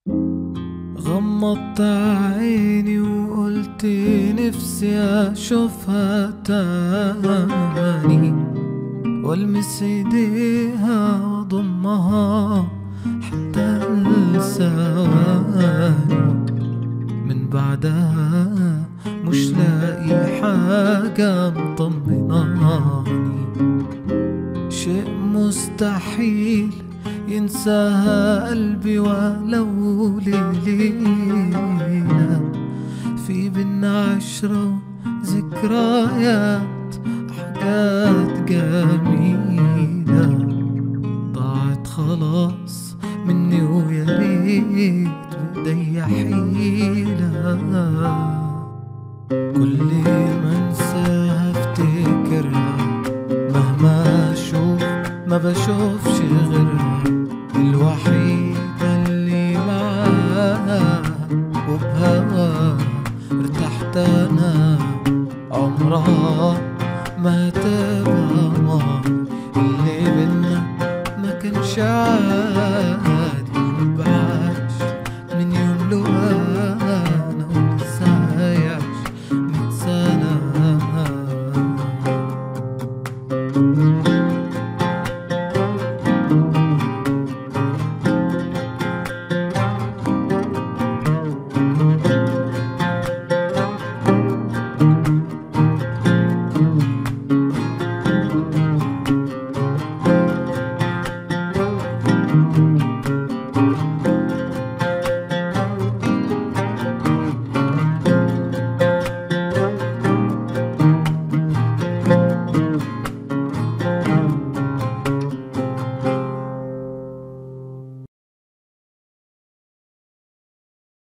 غمضت عيني وقلت نفسي اشوفها تاني والمس ايديها واضمها حتى الثواني من بعدها مش لاقي حاجة مطمناني شيء مستحيل ينساها قلبي ولو ليلة في بينا عشرة ذكريات حاجات جميلة ضاعت خلاص مني ويا ريت بإيديا حيلة كل ما انساها افتكرها مهما اشوف ما بشوفش